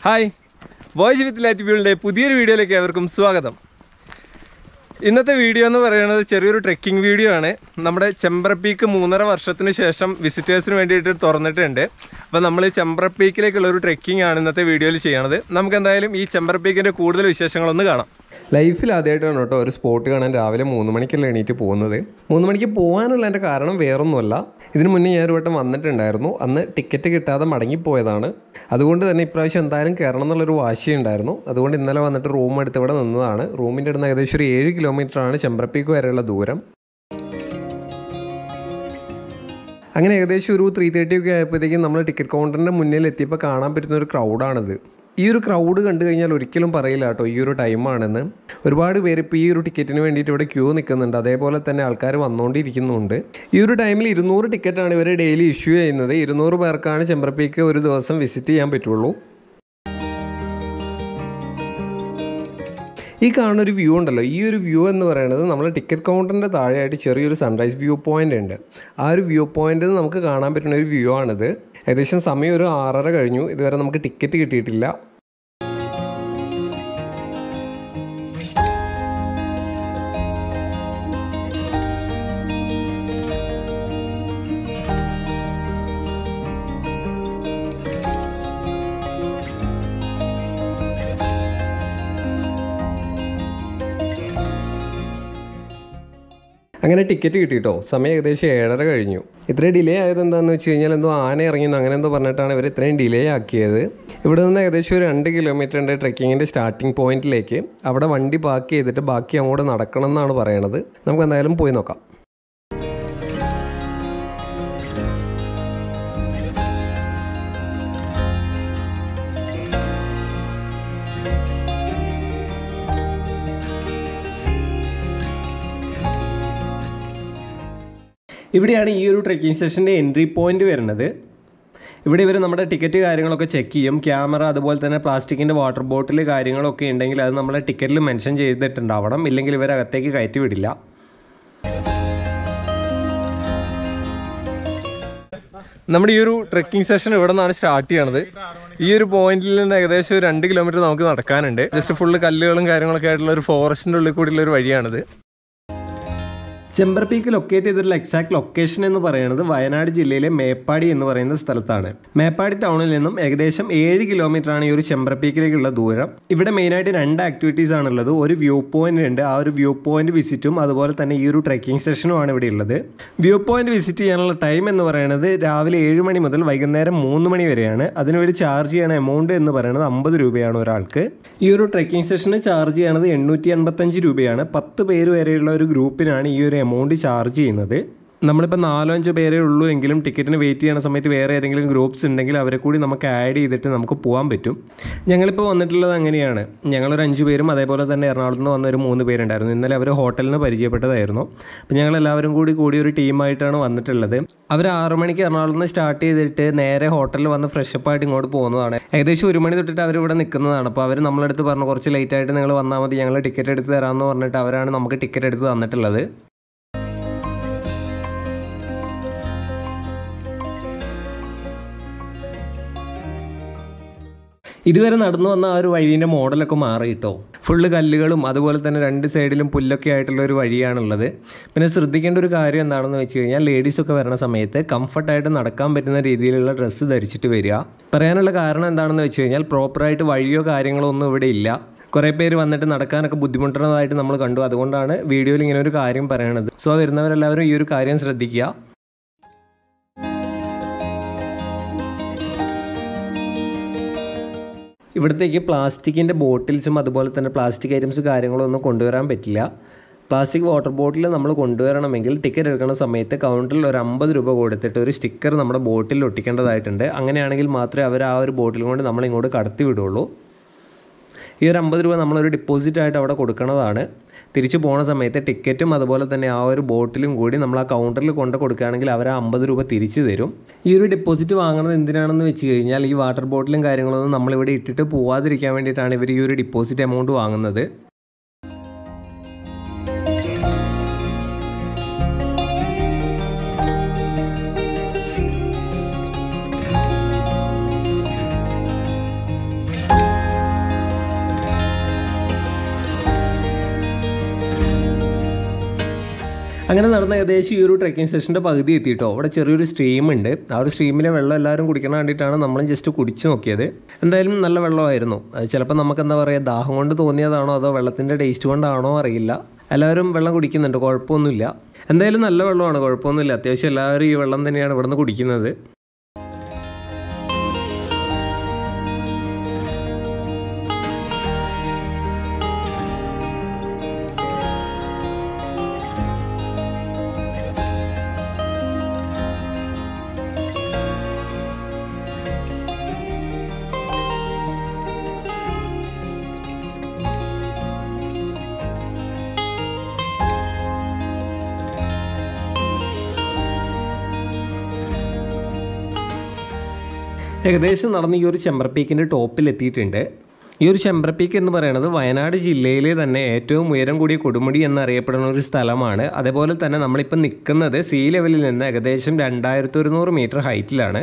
hi voice വിത്ത് ലാറ്റിബ്യൂളിൻ്റെ പുതിയൊരു വീഡിയോയിലേക്ക് ഏവർക്കും സ്വാഗതം ഇന്നത്തെ വീഡിയോ എന്ന് പറയുന്നത് ചെറിയൊരു ട്രെക്കിംഗ് വീഡിയോ ആണ് നമ്മുടെ ചെമ്പ്രപ്പീക്ക് മൂന്നര വർഷത്തിന് ശേഷം വിസിറ്റേഴ്സിന് വേണ്ടിയിട്ട് തുറന്നിട്ടുണ്ട് അപ്പോൾ നമ്മൾ ചെമ്പ്രപ്പീക്കിലേക്കുള്ള ഒരു ട്രെക്കിംഗ് ആണ് ഇന്നത്തെ വീഡിയോയിൽ ചെയ്യണത് നമുക്ക് എന്തായാലും ഈ ചെമ്പ്രപ്പീക്കിൻ്റെ കൂടുതൽ വിശേഷങ്ങളൊന്ന് കാണാം ലൈഫിൽ ആദ്യമായിട്ടാണ് കേട്ടോ ഒരു സ്പോട്ട് കാണാൻ രാവിലെ മൂന്ന് മണിക്കല്ല എണീറ്റ് പോകുന്നത് മൂന്ന് മണിക്ക് പോകാനുള്ള എൻ്റെ കാരണം വേറൊന്നുമല്ല ഇതിനു മുന്നേ ഞാൻ ഒരു വട്ടം വന്നിട്ടുണ്ടായിരുന്നു അന്ന് ടിക്കറ്റ് കിട്ടാതെ മടങ്ങിപ്പോയതാണ് അതുകൊണ്ട് തന്നെ ഇപ്രാവശ്യം എന്തായാലും കയറണം എന്നുള്ളൊരു വാശിയുണ്ടായിരുന്നു അതുകൊണ്ട് ഇന്നലെ വന്നിട്ട് റൂം എടുത്ത് ഇവിടെ നിന്നതാണ് റൂമിൻ്റെ അടുത്ത് ഏകദേശം ഒരു ഏഴ് കിലോമീറ്ററാണ് ചെമ്പ്രപ്പീക്ക് വരെയുള്ള ദൂരം അങ്ങനെ ഏകദേശം ഒരു ത്രീ തേർട്ടി ഒക്കെ ആയപ്പോഴത്തേക്കും നമ്മൾ ടിക്കറ്റ് കൗണ്ടറിൻ്റെ മുന്നിൽ എത്തിയപ്പോൾ കാണാൻ പറ്റുന്ന ഒരു ക്രൗഡാണിത് ഈ ഒരു ക്രൗഡ് കണ്ടു കഴിഞ്ഞാൽ ഒരിക്കലും പറയില്ല കേട്ടോ ഈ ഒരു ടൈമാണെന്ന് ഒരുപാട് പേര് ഇപ്പോൾ ഈ ഒരു ടിക്കറ്റിന് വേണ്ടിയിട്ട് ഇവിടെ ക്യൂ നിൽക്കുന്നുണ്ട് അതേപോലെ തന്നെ ആൾക്കാർ വന്നുകൊണ്ടിരിക്കുന്നുണ്ട് ഈ ഒരു ടൈമിൽ ഇരുന്നൂറ് ടിക്കറ്റാണ് ഇവർ ഡെയിലി ഇഷ്യൂ ചെയ്യുന്നത് ഇരുന്നൂറ് പേർക്കാണ് ചെമ്പ്രപ്പീക്ക് ഒരു ദിവസം വിസിറ്റ് ചെയ്യാൻ പറ്റുള്ളൂ ഈ കാണുന്ന ഒരു വ്യൂ ഉണ്ടല്ലോ ഈ ഒരു വ്യൂ എന്ന് പറയുന്നത് നമ്മൾ ടിക്കറ്റ് കൗണ്ടറിൻ്റെ താഴെയായിട്ട് ചെറിയൊരു സൺറൈസ് വ്യൂ പോയിന്റ് ഉണ്ട് ആ ഒരു വ്യൂ പോയിന്റിൽ നമുക്ക് കാണാൻ പറ്റുന്ന ഒരു വ്യൂ ആണിത് ഏകദേശം സമയം ഒരു ആറര കഴിഞ്ഞു ഇതുവരെ നമുക്ക് ടിക്കറ്റ് കിട്ടിയിട്ടില്ല അങ്ങനെ ടിക്കറ്റ് കിട്ടിയിട്ടോ സമയം ഏകദേശം ഏഴര കഴിഞ്ഞു ഇത്രയും ഡിലേ ആയത് എന്താണെന്ന് വെച്ച് കഴിഞ്ഞാൽ എന്തോ ആന ഇറങ്ങിയെന്ന് അങ്ങനെ എന്തോ പറഞ്ഞിട്ടാണ് ഇവർ ഇത്രയും ഡിലേ ആക്കിയത് ഇവിടെ നിന്ന് ഏകദേശം ഒരു രണ്ട് കിലോമീറ്ററിൻ്റെ ട്രെക്കിങ്ങിൻ്റെ സ്റ്റാർട്ടിംഗ് പോയിന്റിലേക്ക് അവിടെ വണ്ടി പാർക്ക് ചെയ്തിട്ട് ബാക്കി അങ്ങോട്ട് നടക്കണം എന്നാണ് പറയണത് നമുക്ക് എന്തായാലും പോയി നോക്കാം ഇവിടെയാണ് ഈ ഒരു ട്രെക്കിംഗ് സെഷൻ്റെ എൻട്രി പോയിന്റ് വരുന്നത് ഇവിടെ ഇവർ നമ്മുടെ ടിക്കറ്റ് കാര്യങ്ങളൊക്കെ ചെക്ക് ചെയ്യും ക്യാമറ അതുപോലെ തന്നെ പ്ലാസ്റ്റിക്കിൻ്റെ വാട്ടർ ബോട്ടിൽ കാര്യങ്ങളൊക്കെ ഉണ്ടെങ്കിൽ അത് നമ്മളെ ടിക്കറ്റിൽ മെൻഷൻ ചെയ്തിട്ടുണ്ടാവണം ഇല്ലെങ്കിൽ ഇവർ അകത്തേക്ക് കയറ്റി വിടില്ല നമ്മുടെ ഈ ഒരു ട്രെക്കിംഗ് സെഷൻ ഇവിടെ നിന്നാണ് സ്റ്റാർട്ട് ചെയ്യണത് ഈ ഒരു പോയിന്റിൽ നിന്ന് ഏകദേശം ഒരു രണ്ട് കിലോമീറ്റർ നമുക്ക് നടക്കാനുണ്ട് ജസ്റ്റ് ഫുള്ള് കല്ലുകളും കാര്യങ്ങളൊക്കെ ആയിട്ടുള്ള ഒരു ഫോറസ്റ്റിൻ്റെ ഉള്ളിൽ കൂടിയുള്ള ഒരു വഴിയാണിത് ചെമ്പർപീക്ക് ലൊക്കേറ്റ് ചെയ്തിട്ടുള്ള എക്സാക്ട് ലൊക്കേഷൻ എന്ന് പറയുന്നത് വയനാട് ജില്ലയിലെ മേപ്പാടി എന്ന് പറയുന്ന സ്ഥലത്താണ് മേപ്പാടി ടൗണിൽ നിന്നും ഏകദേശം ഏഴ് കിലോമീറ്റർ ആണ് ഈ ഒരു ചെമ്പർപീക്കിലേക്കുള്ള ദൂരം ഇവിടെ മെയിനായിട്ട് രണ്ട് ആക്ടിവിറ്റീസ് ആണുള്ളത് ഒരു വ്യൂ പോയിന്റ് ഉണ്ട് ആ ഒരു വ്യൂ പോയിന്റ് വിസിറ്റും അതുപോലെ തന്നെ ഈ ഒരു ട്രെക്കിംഗ് സെഷനുമാണ് ഇവിടെ ഉള്ളത് വ്യൂ പോയിന്റ് വിസിറ്റ് ചെയ്യാനുള്ള ടൈം എന്ന് പറയുന്നത് രാവിലെ ഏഴ് മണി മുതൽ വൈകുന്നേരം മൂന്ന് മണി വരെയാണ് അതിനുവേണ്ടി ചാർജ് ചെയ്യണ എമൗണ്ട് എന്ന് പറയുന്നത് അമ്പത് രൂപയാണ് ഒരാൾക്ക് ഈ ഒരു ട്രെക്കിംഗ് സെഷന് ചാർജ് ചെയ്യണത് എണ്ണൂറ്റി എൺപത്തഞ്ച് രൂപയാണ് പത്ത് പേര് വരെയുള്ള ഒരു ഗ്രൂപ്പിനാണ് ഈ ഒരു എമൗണ്ട് ചാർജ് ചെയ്യുന്നത് നമ്മളിപ്പോൾ നാലോ അഞ്ചോ പേരേ ഉള്ളൂ എങ്കിലും ടിക്കറ്റിന് വെയിറ്റ് ചെയ്യുന്ന സമയത്ത് വേറെ ഏതെങ്കിലും ഗ്രൂപ്പ്സ് ഉണ്ടെങ്കിൽ അവരെ കൂടി നമുക്ക് ആഡ് ചെയ്തിട്ട് നമുക്ക് പോകാൻ പറ്റും ഞങ്ങളിപ്പോൾ വന്നിട്ടുള്ളത് അങ്ങനെയാണ് ഞങ്ങളൊരു അഞ്ച് പേരും അതേപോലെ തന്നെ എറണാകുളത്ത് നിന്ന് വന്ന ഒരു മൂന്ന് പേരുണ്ടായിരുന്നു ഇന്നലെ അവർ ഹോട്ടലിൽ നിന്ന് പരിചയപ്പെട്ടതായിരുന്നു അപ്പോൾ ഞങ്ങൾ എല്ലാവരും കൂടി കൂടി ഒരു ടീമായിട്ടാണ് വന്നിട്ടുള്ളത് അവർ ആറ് മണിക്ക് എറണാകുളത്ത് നിന്ന് സ്റ്റാർട്ട് ചെയ്തിട്ട് നേരെ ഹോട്ടലിൽ വന്ന് ഫ്രഷപ്പ് ആയിട്ട് ഇങ്ങോട്ട് പോകുന്നതാണ് ഏകദേശം ഒരു മണി തൊട്ടിട്ട് അവർ ഇവിടെ നിൽക്കുന്നതാണ് അപ്പോൾ അവർ നമ്മളടുത്ത് പറഞ്ഞു കുറച്ച് ലേറ്റ് ആയിട്ട് നിങ്ങൾ വന്നാൽ മതി ഞങ്ങൾ ടിക്കറ്റ് എടുത്ത് തരാമെന്ന് പറഞ്ഞിട്ട് അവരാണ് നമുക്ക് ടിക്കറ്റ് എടുത്ത് തന്നിട്ടുള്ളത് ഇതുവരെ നടന്നു വന്ന ആ ഒരു വഴീൻ്റെ മോഡലൊക്കെ മാറി കേട്ടോ ഫുള്ള് കല്ലുകളും അതുപോലെ തന്നെ രണ്ട് സൈഡിലും പുല്ലൊക്കെ ആയിട്ടുള്ള ഒരു വഴിയാണുള്ളത് പിന്നെ ശ്രദ്ധിക്കേണ്ട ഒരു കാര്യം എന്താണെന്ന് വെച്ച് കഴിഞ്ഞാൽ ലേഡീസൊക്കെ വരുന്ന സമയത്ത് കംഫർട്ടായിട്ട് നടക്കാൻ പറ്റുന്ന രീതിയിലുള്ള ഡ്രസ്സ് ധരിച്ചിട്ട് വരിക പറയാനുള്ള കാരണം എന്താണെന്ന് വെച്ച് കഴിഞ്ഞാൽ പ്രോപ്പറായിട്ട് വഴിയോ കാര്യങ്ങളോ ഒന്നും ഇവിടെ ഇല്ല കുറേ പേര് വന്നിട്ട് നടക്കാനൊക്കെ ബുദ്ധിമുട്ടുന്നതായിട്ട് നമ്മൾ കണ്ടു അതുകൊണ്ടാണ് വീഡിയോയിൽ ഇങ്ങനെ ഒരു കാര്യം പറയണത് സോ വരുന്നവരെല്ലാവരും ഈ ഒരു കാര്യം ശ്രദ്ധിക്കുക ഇവിടത്തേക്ക് പ്ലാസ്റ്റിക്കിൻ്റെ ബോട്ടിൽസും അതുപോലെ തന്നെ പ്ലാസ്റ്റിക് ഐറ്റംസ് കാര്യങ്ങളും ഒന്നും കൊണ്ടുവരാൻ പറ്റില്ല പ്ലാസ്റ്റിക് വാട്ടർ ബോട്ടിൽ നമ്മൾ കൊണ്ടുവരണമെങ്കിൽ ടിക്കറ്റ് എടുക്കുന്ന സമയത്ത് കൗണ്ടറിൽ ഒരു അമ്പത് രൂപ കൊടുത്തിട്ട് ഒരു സ്റ്റിക്കർ നമ്മുടെ ബോട്ടിൽ ഒട്ടിക്കേണ്ടതായിട്ടുണ്ട് അങ്ങനെയാണെങ്കിൽ മാത്രമേ അവർ ആ ഒരു ബോട്ടിൽ കൊണ്ട് നമ്മൾ ഇങ്ങോട്ട് കടത്തി വിടുള്ളൂ ഈ ഒരു അമ്പത് രൂപ നമ്മളൊരു ഡിപ്പോസിറ്റ് ആയിട്ട് അവിടെ കൊടുക്കുന്നതാണ് തിരിച്ചു പോണ സമയത്ത് ടിക്കറ്റും അതുപോലെ തന്നെ ആ ഒരു ബോട്ടിലും കൂടി നമ്മൾ ആ കൗണ്ടറിൽ കൊണ്ട് കൊടുക്കുകയാണെങ്കിൽ അവർ ആ അമ്പത് രൂപ തിരിച്ചു തരും ഈ ഒരു ഡെപ്പോസിറ്റ് വാങ്ങുന്നത് എന്തിനാണെന്ന് വെച്ച് കഴിഞ്ഞാൽ ഈ വാട്ടർ ബോട്ടിലും കാര്യങ്ങളൊന്നും നമ്മളിവിടെ ഇട്ടിട്ട് പോവാതിരിക്കാൻ വേണ്ടിയിട്ടാണ് ഇവർ ഈ ഒരു ഡിപ്പോസിറ്റ് എമൗണ്ട് വാങ്ങുന്നത് അങ്ങനെ നടന്ന ഏകദേശം ഈ ഒരു ട്രെക്കിംഗ് സെഷൻ്റെ പകുതി എത്തിയിട്ടോ അവിടെ ചെറിയൊരു സ്ട്രീം ഉണ്ട് ആ ഒരു സ്ട്രീമിലെ വെള്ളം എല്ലാവരും കുടിക്കണം വേണ്ടിയിട്ടാണ് നമ്മളും ജസ്റ്റ് കുടിച്ചു നോക്കിയത് എന്തായാലും നല്ല വെള്ളമായിരുന്നു അത് ചിലപ്പോൾ നമുക്ക് എന്താ പറയുക ദാഹം കൊണ്ട് തോന്നിയതാണോ അതോ വെള്ളത്തിൻ്റെ ടേസ്റ്റ് കൊണ്ടാണോ അറിയില്ല എല്ലാവരും വെള്ളം കുടിക്കുന്നുണ്ട് കുഴപ്പമൊന്നുമില്ല എന്തായാലും നല്ല വെള്ളമാണ് കുഴപ്പമൊന്നുമില്ല അത്യാവശ്യം എല്ലാവരും ഈ വെള്ളം തന്നെയാണ് ഇവിടുന്ന് കുടിക്കുന്നത് ഏകദേശം നടന്ന് ഈ ഒരു ചെമ്പ്രപ്പീക്കിൻ്റെ ടോപ്പിൽ എത്തിയിട്ടുണ്ട് ഈ ഒരു ചെമ്പ്രപ്പീക്ക് എന്ന് പറയുന്നത് വയനാട് ജില്ലയിലെ തന്നെ ഏറ്റവും ഉയരം കൂടിയ കൊടുമുടി എന്നറിയപ്പെടുന്ന ഒരു സ്ഥലമാണ് അതേപോലെ തന്നെ നമ്മളിപ്പോൾ നിൽക്കുന്നത് സീ ലെവലിൽ നിന്ന് ഏകദേശം രണ്ടായിരത്തി ഒരുന്നൂറ് മീറ്റർ ഹൈറ്റിലാണ്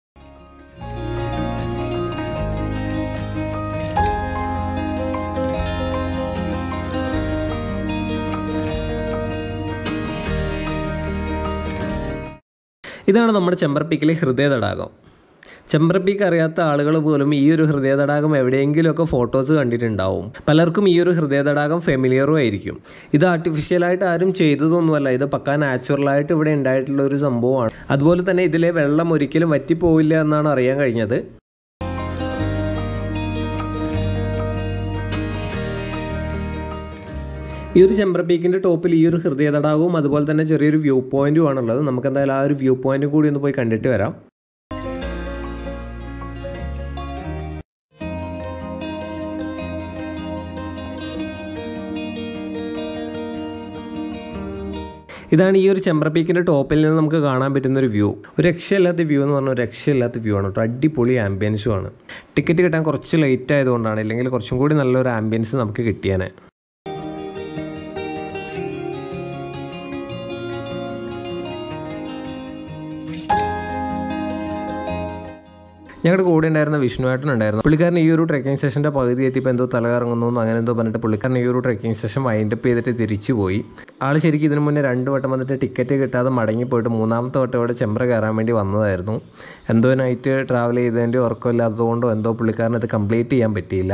ഇതാണ് നമ്മുടെ ചെമ്പ്രപ്പീക്കിലെ ഹൃദയ തടാകം ചെമ്പ്രപ്പീക്ക് അറിയാത്ത ആളുകൾ പോലും ഈ ഒരു ഹൃദയ തടാകം എവിടെയെങ്കിലുമൊക്കെ ഫോട്ടോസ് കണ്ടിട്ടുണ്ടാവും പലർക്കും ഈ ഒരു ഹൃദയ തടാകം ഫെമിലിയറും ആയിരിക്കും ഇത് ആർട്ടിഫിഷ്യലായിട്ട് ആരും ചെയ്തതൊന്നുമല്ല ഇത് പക്കാ നാച്ചുറലായിട്ട് ഇവിടെ ഉണ്ടായിട്ടുള്ള ഒരു സംഭവമാണ് അതുപോലെ തന്നെ ഇതിലെ വെള്ളം ഒരിക്കലും വറ്റിപ്പോവില്ല എന്നാണ് അറിയാൻ കഴിഞ്ഞത് ഈ ഒരു ചെമ്പ്രപ്പീക്കിൻ്റെ ടോപ്പിൽ ഈ ഒരു ഹൃദയ തടാകവും അതുപോലെ തന്നെ ചെറിയൊരു വ്യൂ പോയിന്റും ആണുള്ളത് നമുക്ക് എന്തായാലും ആ ഒരു വ്യൂ പോയിന്റും കൂടി ഒന്ന് പോയി കണ്ടിട്ട് വരാം ഇതാണ് ഈ ഒരു ചെമ്പ്രപ്പീക്കിൻ്റെ ടോപ്പിൽ നിന്ന് നമുക്ക് കാണാൻ പറ്റുന്ന ഒരു വ്യൂ ഒരു രക്ഷയില്ലാത്ത വ്യൂ എന്ന് പറഞ്ഞാൽ ഒരു രക്ഷയില്ലാത്ത വ്യൂ ആണ് കേട്ടോ അടിപൊളി ആംബിയൻസും ആണ് ടിക്കറ്റ് കിട്ടാൻ കുറച്ച് ലേറ്റ് ആയതുകൊണ്ടാണ് ഇല്ലെങ്കിൽ കുറച്ചും കൂടി നല്ലൊരു ആംബിയൻസ് നമുക്ക് കിട്ടിയാനെ ഞങ്ങളുടെ കൂടെ ഉണ്ടായിരുന്ന വിഷ്ണുവേട്ടൻ ഉണ്ടായിരുന്നു പുള്ളിക്കാരൻ ഈ ഒരു ട്രെക്കിംഗ് സെഷൻ്റെ പകുതി എത്തിയപ്പോൾ എന്തോ തലകറങ്ങുന്നു അങ്ങനെ എന്തോ പറഞ്ഞിട്ട് പുള്ളിക്കാരൻ ഈ ഒരു ട്രെക്കിംഗ് സെഷൻ വൈൻഡപ്പ് ചെയ്തിട്ട് തിരിച്ചു പോയി ആൾ ശരിക്കും ഇതിനു മുന്നേ രണ്ട് വട്ടം വന്നിട്ട് ടിക്കറ്റ് കിട്ടാതെ മടങ്ങിപ്പോയിട്ട് മൂന്നാമത്തെ വട്ടം ഇവിടെ ചെമ്പ്ര കയറാൻ വേണ്ടി വന്നതായിരുന്നു എന്തോ നൈറ്റ് ട്രാവൽ ചെയ്തതിൻ്റെ ഉറക്കമില്ലാത്തതുകൊണ്ടോ എന്തോ പുള്ളിക്കാരൻ ഇത് കംപ്ലീറ്റ് ചെയ്യാൻ പറ്റിയില്ല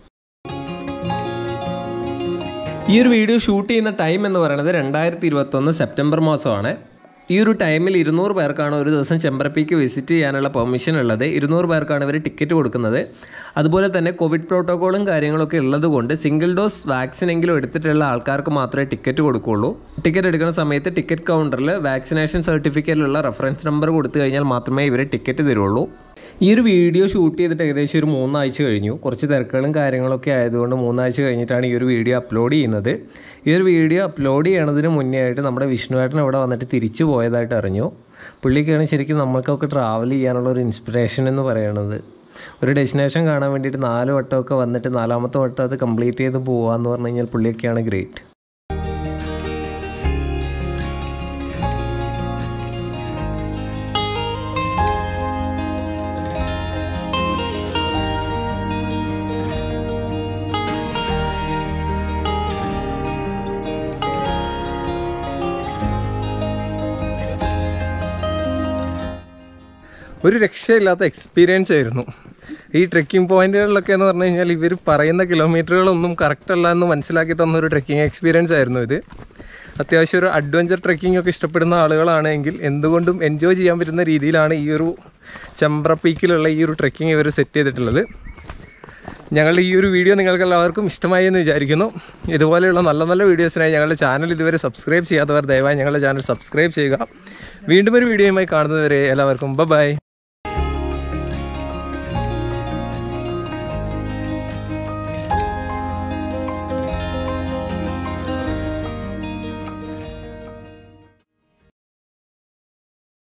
ഈ ഒരു വീഡിയോ ഷൂട്ട് ചെയ്യുന്ന ടൈം എന്ന് പറയുന്നത് രണ്ടായിരത്തി ഇരുപത്തൊന്ന് സെപ്റ്റംബർ മാസമാണ് ഈ ഒരു ടൈമിൽ ഇരുന്നൂറ് പേർക്കാണ് ഒരു ദിവസം ചെമ്പ്രപ്പിക്ക് വിസിറ്റ് ചെയ്യാനുള്ള പെർമിഷൻ ഉള്ളത് ഇരുന്നൂറ് പേർക്കാണ് ഇവർ ടിക്കറ്റ് കൊടുക്കുന്നത് അതുപോലെ തന്നെ കോവിഡ് പ്രോട്ടോക്കോളും കാര്യങ്ങളൊക്കെ ഉള്ളത് കൊണ്ട് സിംഗിൾ ഡോസ് വാക്സിൻ എങ്കിലും എടുത്തിട്ടുള്ള ആൾക്കാർക്ക് മാത്രമേ ടിക്കറ്റ് കൊടുക്കുകയുള്ളൂ ടിക്കറ്റ് എടുക്കുന്ന സമയത്ത് ടിക്കറ്റ് കൗണ്ടറിൽ വാക്സിനേഷൻ സർട്ടിഫിക്കറ്റിലുള്ള റെഫറൻസ് നമ്പർ കൊടുത്തു കഴിഞ്ഞാൽ മാത്രമേ ഇവർ ടിക്കറ്റ് തരുള്ളൂ ഈ ഒരു വീഡിയോ ഷൂട്ട് ചെയ്തിട്ട് ഏകദേശം ഒരു മൂന്നാഴ്ച കഴിഞ്ഞു കുറച്ച് തിരക്കുകളും കാര്യങ്ങളൊക്കെ ആയതുകൊണ്ട് മൂന്നാഴ്ച കഴിഞ്ഞിട്ടാണ് ഈ ഒരു വീഡിയോ അപ്ലോഡ് ചെയ്യുന്നത് ഈ ഒരു വീഡിയോ അപ്ലോഡ് ചെയ്യണതിന് മുന്നേ ആയിട്ട് നമ്മുടെ വിഷ്ണുവേട്ടൻ ഇവിടെ വന്നിട്ട് തിരിച്ചു പോയതായിട്ട് അറിഞ്ഞു പുള്ളിക്കാണ് ശരിക്കും നമ്മൾക്കൊക്കെ ട്രാവൽ ചെയ്യാനുള്ള ഒരു ഇൻസ്പിറേഷൻ എന്ന് പറയുന്നത് ഒരു ഡെസ്റ്റിനേഷൻ കാണാൻ വേണ്ടിയിട്ട് നാല് വട്ടമൊക്കെ വന്നിട്ട് നാലാമത്തെ വട്ടം അത് കംപ്ലീറ്റ് ചെയ്ത് പോകാമെന്ന് പറഞ്ഞു കഴിഞ്ഞാൽ പുള്ളിയൊക്കെയാണ് ഗ്രേറ്റ് ഒരു രക്ഷയില്ലാത്ത എക്സ്പീരിയൻസ് ആയിരുന്നു ഈ ട്രെക്കിംഗ് പോയിന്റുകളിലൊക്കെ എന്ന് പറഞ്ഞു കഴിഞ്ഞാൽ ഇവർ പറയുന്ന കിലോമീറ്ററുകളൊന്നും കറക്റ്റ് അല്ല എന്ന് മനസ്സിലാക്കി തന്ന ഒരു ട്രെക്കിംഗ് എക്സ്പീരിയൻസ് ആയിരുന്നു ഇത് അത്യാവശ്യം ഒരു അഡ്വഞ്ചർ ട്രെക്കിംഗ് ഒക്കെ ഇഷ്ടപ്പെടുന്ന ആളുകളാണെങ്കിൽ എന്തുകൊണ്ടും എൻജോയ് ചെയ്യാൻ പറ്റുന്ന രീതിയിലാണ് ഈ ഒരു ചെമ്പ്ര പീക്കിലുള്ള ഈ ഒരു ട്രെക്കിംഗ് ഇവർ സെറ്റ് ചെയ്തിട്ടുള്ളത് ഞങ്ങളുടെ ഈ ഒരു വീഡിയോ നിങ്ങൾക്ക് എല്ലാവർക്കും ഇഷ്ടമായി എന്ന് വിചാരിക്കുന്നു ഇതുപോലെയുള്ള നല്ല നല്ല വീഡിയോസിനായി ഞങ്ങളുടെ ചാനൽ ഇതുവരെ സബ്സ്ക്രൈബ് ചെയ്യാത്തവർ ദയവായി ഞങ്ങളുടെ ചാനൽ സബ്സ്ക്രൈബ് ചെയ്യുക വീണ്ടും ഒരു വീഡിയോയുമായി കാണുന്നതുവരെ എല്ലാവർക്കും ബൈ